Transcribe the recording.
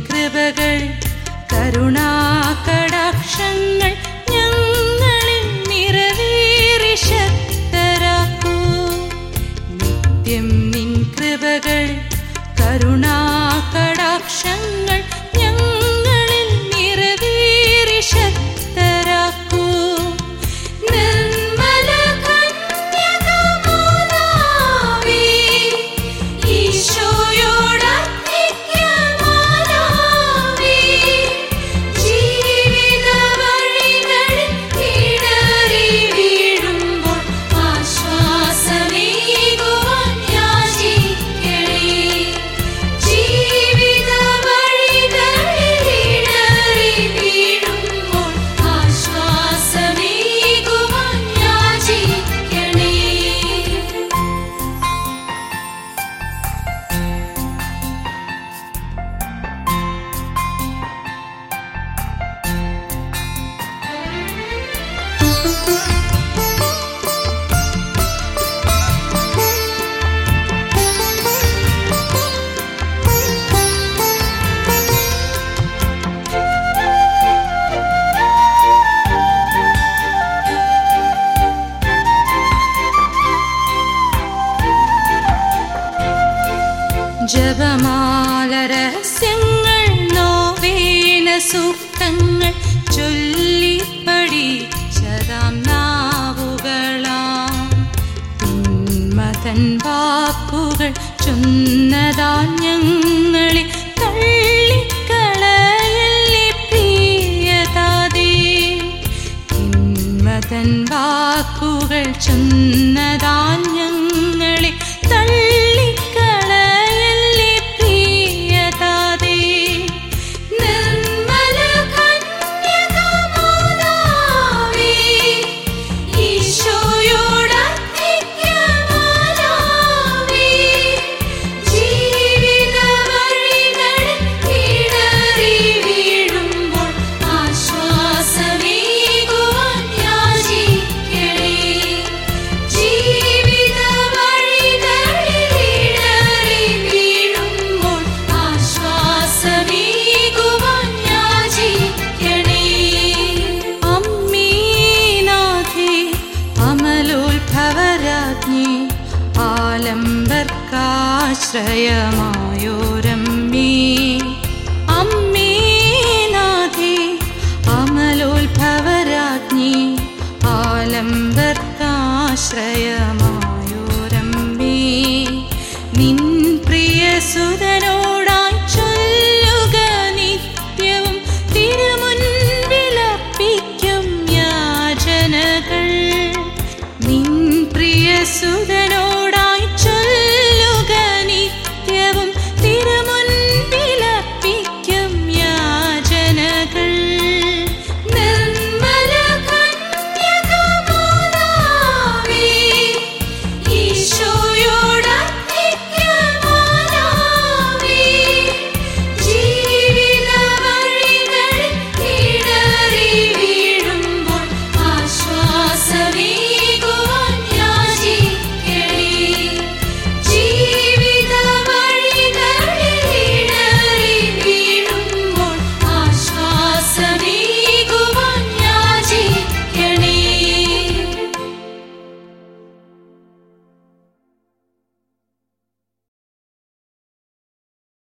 കൃപകൾ കരുണാകടാക്ഷങ്ങൾ ഞങ്ങളിൽ നിറവേറി ശക്തരാക്കൂ നിത്യം നിൻ കൃപകൾ കരുണാകടാക്ഷങ്ങൾ ഞങ്ങളിൽ നിറവേറി ശക്തരാക്കൂ നിർമ്മല കന്യകമാതാവേ, ഈശോയോടർപ്പിക്കമാതാവേ, ജീവിത വഴികളിൽ ഇടറി വീഴുമ്പോൾ ആശ്വാസമേകുവാൻ യാചിക്കണേ. ജീവിത വഴികളിൽ ഇടറി വീഴുമ്പോൾ ആശ്വാസമേകുവാൻ യാചിക്കണേ ജപമാല രഹസ്യങ്ങൾ നോവേന സൂക്തങ്ങൾ ചൊല്ലിപ്പടിച്ചതാം നാവുകളാം തിന്മതൻ വാക്കുകൾ ചൊന്നതാൻ ഞങ്ങളെ തള്ളിക്കളയല്ലേ പ്രിയതാതേ തിന്മതൻ വാക്കുകൾ ചൊന്നതാൻ ഞങ്ങളെ തള്ളിക്കളയല്ലേ പ്രിയതാതേ നിർമ്മല കന്യകമാതാവേ, ഈശോയോടർപ്പിക്കമാതാവേ, ജീവിത വഴികളിൽ ഇടറി വീഴുമ്പോൾ ആശ്വാസമേകുവാൻ യാചിക്കണേ. ജീവിത വഴികളിൽ ഇടറി വീഴുമ്പോൾ ആശ്വാസമേകുവാൻ യാചിക്കണേ. അമ്മീനാഥേ, അമലോത്ഭവരാജ്ഞി ആലംബർക്കാശ്രയമായോരമ്മേ അമ്മീനാഥേ അമലോത്ഭവരാജ്ഞി ആലംബർക്കാശ്രയമായോരമ്മേ നിൻ പ്രിയ സുത